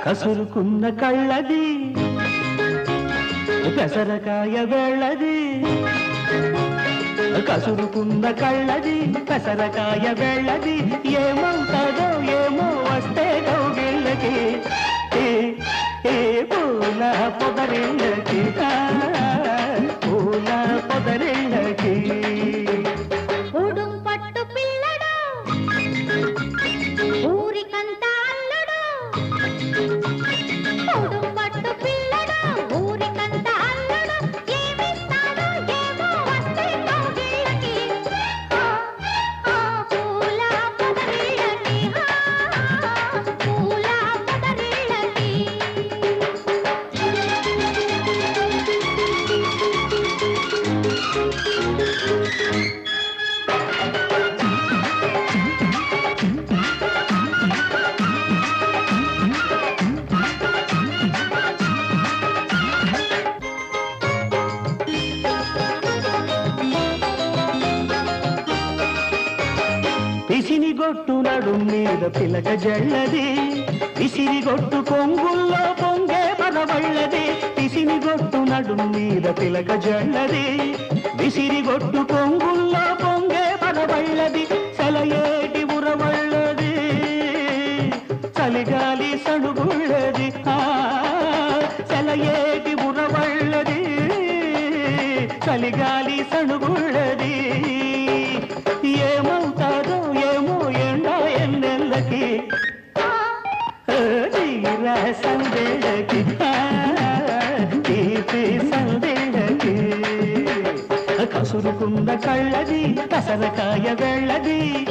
కసురుకున్న కళ్ళది పెసరకాయ వెళ్ళది కసురుకున్న కళ్ళది పెసరకాయ వెళ్ళది ఏమవుతాదో ఏమో వస్తే కౌగిళ్ళకి ఏ ఏ పూల పొదరిళ్ళకి ఆ, పూల పొదరిళ్ళకి ఉడుం పట్టు పిల్లడు ఊరికంత అల్లుడు ఉడుం పట్టు పిల్లడు ఊరికంత అల్లుడు ఏమిస్తాడో ఏమో వస్తే కౌగిళ్ళకి ఆ, ఆ, పూల పొదరిళ్ళకి ఆ, పూల పొదరిళ్ళకి పిసిని గొట్టు నడు మీద పిలక జల్లది పిసిరి గొట్టు కొంగుల్లో పొంగే పదవళ్ళది పిసిని గొట్టు నడు మీద పిలక జల్లది విసిరి గొట్టు కొంగుల్లో పొంగే పదవళ్ళది సెలయేటి ఉరవళ్ళది చలిగాలి సడుగుళ్ళది ఆ సెలయేటి ఉరవళ్ళది చలిగాలి సడుగుళ్ళది ఏమవుతాదో ఏమో ఎండా ఎన్నెల్లకి తీరా సందేళ్ళకి తీపి సందేళ్ళకి కసురుకున్న కళ్ళది కసరకాయ వెళ్ళది